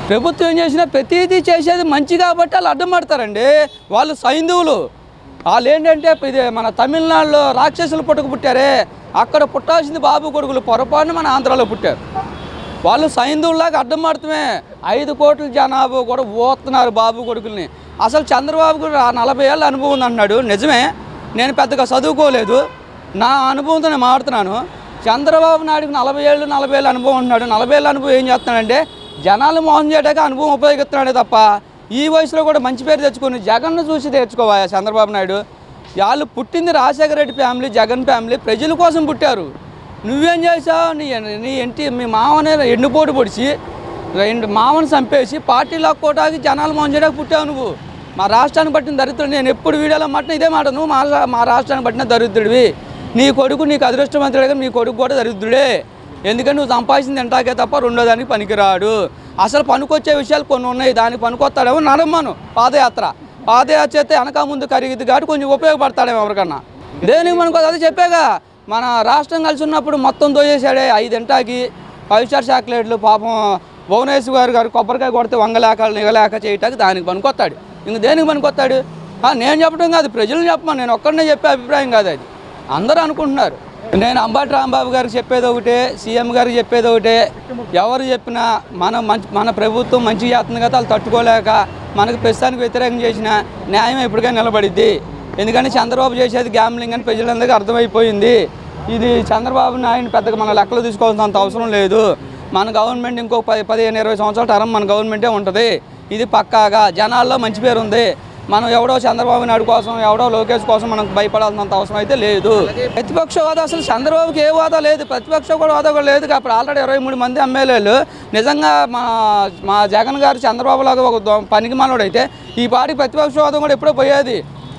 ప్రభుత్వం ఏం చేసినా ప్రతిదీ చేసేది మంచి కాబట్టి వాళ్ళు అడ్డం పడతారండి వాళ్ళు సైంధవులు వాళ్ళు ఏంటంటే ఇది మన తమిళనాడులో రాక్షసులు పుట్టక పుట్టారే అక్కడ పుట్టాల్సింది బాబు కొడుకులు పొరపాటున మన ఆంధ్రాలో పుట్టారు వాళ్ళు సైంధవులాగా అడ్డం పడటమే ఐదు కోట్ల జనాభా కూడా పోతున్నారు బాబు కొడుకుల్ని అసలు చంద్రబాబు కూడా ఆ నలభై ఏళ్ళ అనుభవం ఉంది అన్నాడు నిజమే నేను పెద్దగా చదువుకోలేదు నా అనుభవంతో నేను మాట్లాడుతున్నాను చంద్రబాబు నాయుడుకి నలభై ఏళ్ళు నలభై ఏళ్ళ అనుభవం ఉన్నాడు నలభై ఏళ్ళ అనుభవం ఏం చేస్తున్నాడంటే జనాలు మోసం చేయడానికి అనుభవం ఉపయోగిస్తున్నాడే తప్ప ఈ వయసులో కూడా మంచి పేరు తెచ్చుకొని జగన్ను చూసి తెచ్చుకోవాయా చంద్రబాబు నాయుడు వాళ్ళు పుట్టింది రాజశేఖర రెడ్డి ఫ్యామిలీ జగన్ ఫ్యామిలీ ప్రజల కోసం పుట్టారు నువ్వేం చేసావు నీ నీ ఇంటి మీ మామనే ఎండుపోటు పొడిచి రెండు మామను చంపేసి పార్టీ లాక్కోవడానికి జనాలు మోసం చేయడానికి పుట్టావు నువ్వు మా రాష్ట్రాన్ని పట్టిన దరిద్రుడు నేను ఎప్పుడు వీడియోలో మాట్లాడిన ఇదే మాట నువ్వు మా రా- మా రాష్ట్రాన్ని పట్టిన దరిద్రుడివి నీ కొడుకు నీకు అదృష్టవంతుడిగా నీ కొడుకు కూడా దరిద్రుడే ఎందుకంటే నువ్వు సంపాదించింది తింటాకే తప్ప రెండో దానికి పనికిరాడు అసలు పనికొచ్చే విషయాలు కొన్ని ఉన్నాయి దానికి పనికొస్తాడేమో నడమ్మను పాదయాత్ర పాదయాత్ర చేస్తే వెనక ముందు కరిగిద్ది కాబట్టి కొంచెం ఉపయోగపడతాడేమో ఎవరికన్నా దేనికి మనకు అదే చెప్పాగా మన రాష్ట్రం కలిసి ఉన్నప్పుడు మొత్తం దోయేశాడే ఐదింటాకి ఫైవ్ స్టార్ చాక్లెట్లు పాపం భువనేశ్వర్ గారు గారు కొబ్బరికాయ కొడితే వంగలేక నిగలేక చేయటానికి దానికి పనికొస్తాడు ఇంక దేనికి పనికొస్తాడు ఆ, నేను చెప్పడం కాదు ప్రజలు చెప్పమని నేను ఒక్కడనే చెప్పే అభిప్రాయం కాదు అది అందరూ అనుకుంటున్నారు నేను అంబాటి రాంబాబు గారికి చెప్పేది ఒకటే సీఎం గారికి చెప్పేది ఒకటే ఎవరు చెప్పినా మన మంచి మన ప్రభుత్వం మంచి చేస్తుంది కదా వాళ్ళు తట్టుకోలేక మనకు ప్రస్తుతానికి వ్యతిరేకం చేసిన న్యాయం ఎప్పటికైనా నిలబడిద్ది ఎందుకంటే చంద్రబాబు చేసేది గ్యామ్లింగ్ అని ప్రజలందరికీ అర్థమైపోయింది ఇది చంద్రబాబు నాయుడు పెద్దగా మన లెక్కలు తీసుకోవాల్సినంత అవసరం లేదు మన గవర్నమెంట్ ఇంకో పది పదిహేను ఇరవై సంవత్సరాల తరం మన గవర్నమెంటే ఉంటుంది ఇది పక్కాగా జనాల్లో మంచి పేరు ఉంది మనం ఎవడో చంద్రబాబు నాయుడు కోసం ఎవడో లోకేష్ కోసం మనకు భయపడాల్సినంత అవసరం అయితే లేదు ప్రతిపక్ష హోదా అసలు చంద్రబాబుకి ఏ హోదా లేదు ప్రతిపక్ష కూడా హోదా కూడా లేదు అప్పుడు ఆల్రెడీ ఇరవై మూడు మంది ఎమ్మెల్యేలు నిజంగా మా మా జగన్ గారు చంద్రబాబు లాగా ఒక దొ- పనికి మనోడు అయితే ఈ పార్టీ ప్రతిపక్ష హోదా కూడా ఎప్పుడో పోయేది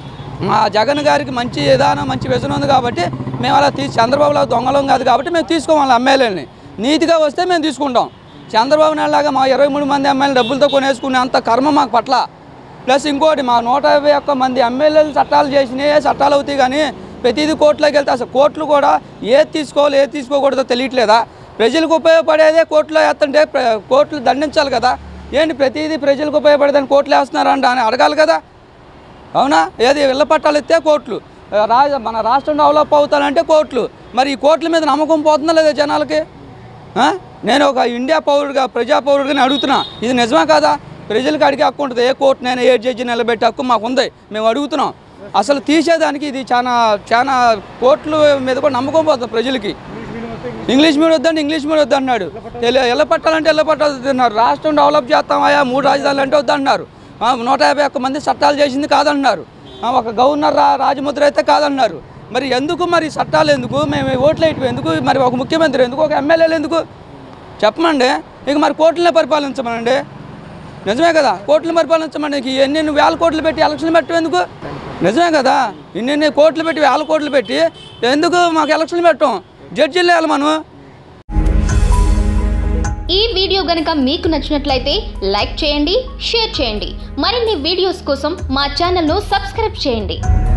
మా జగన్ గారికి మంచి విధానం మంచి వ్యసనం ఉంది కాబట్టి మేము అలా తీసి చంద్రబాబులా దొంగలం కాదు కాబట్టి మేము తీసుకోవాలి ఎమ్మెల్యేలని నీతిగా వస్తే మేము తీసుకుంటాం చంద్రబాబు నాయుడు లాగా మా ఇరవై మూడు మంది ఎమ్మెల్యే డబ్బులతో కొనేసుకునే అంత కర్మ మాకు పట్ల ప్లస్ ఇంకోటి మా నూట యాభై ఒక్క మంది ఎమ్మెల్యేలు చట్టాలు చేసినాయి చట్టాలు అవుతాయి కానీ ప్రతిదీ కోర్టులోకి వెళ్తే అసలు కోర్టులు కూడా ఏది తీసుకోవాలి ఏది తీసుకోకూడదో తెలియట్లేదా ప్రజలకు ఉపయోగపడేదే కోర్టులో వేస్తుంటే ప్ర- కోర్టులు దండించాలి కదా ఏంటి ప్రతిదీ ప్రజలకు ఉపయోగపడేదని కోర్టులు వేస్తున్నారంట అని అడగాలి కదా అవునా ఏది ఇళ్ళ పట్టాలు ఎత్తే కోట్లు రాజ మన రాష్ట్రం డెవలప్ అవుతానంటే కోట్లు మరి ఈ కోట్ల మీద నమ్మకం పోతుందా లేదా జనాలకి ఆ? నేను ఒక ఇండియా పౌరుడిగా ప్రజా పౌరుడిగా నేను అడుగుతున్నా ఇది నిజమే కాదా ప్రజలకు అడిగే హక్కు ఉంటుంది ఏ కోర్టు నేను ఏ జడ్జి నిలబెట్టే హక్కు మాకు ఉంది మేము అడుగుతున్నాం అసలు తీసేదానికి ఇది చాలా చాలా కోర్టుల మీద కూడా నమ్మకం పోతుంది ప్రజలకి ఇంగ్లీష్ మీడియం వద్దండి ఇంగ్లీష్ మీడియం వద్దన్నాడు తెలి- ఎల్ల పట్టాలంటే ఎల్ల పట్టాలు వద్దన్నారు రాష్ట్రం డెవలప్ చేస్తామయ్యా మూడు రాజధానులు అంటే వద్దన్నారు ఆ, నూట యాభై ఒక్క మంది చట్టాలు చేసింది కాదన్నారు ఆ, ఒక గవర్నర్ రా రాజముద్ర అయితే కాదన్నారు మరి ఎందుకు మరి చట్టాలు ఎందుకు మేము ఓట్లు వేయటం ఎందుకు మరి ఒక ముఖ్యమంత్రి ఎందుకు ఒక ఎమ్మెల్యేలు ఎందుకు చెప్పమండి ఇక మరి కోర్టులనే పరిపాలించమనండి నిజమే కదా కోట్లు పరిపాలించమని నీకు ఎన్ని ఎన్ని వేల కోట్లు పెట్టి ఎలక్షన్ పెట్టడం ఎందుకు నిజమే కదా ఇన్ని ఎన్ని కోట్లు పెట్టి వేల కోట్లు పెట్టి ఎందుకు మాకు ఎలక్షన్ పెట్టం జడ్జిలు వేయాలి మనం ఈ వీడియో గనుక మీకు నచ్చినట్లయితే లైక్ చేయండి షేర్ చేయండి మరిన్ని వీడియోస్ కోసం మా ఛానల్ను సబ్స్క్రైబ్ చేయండి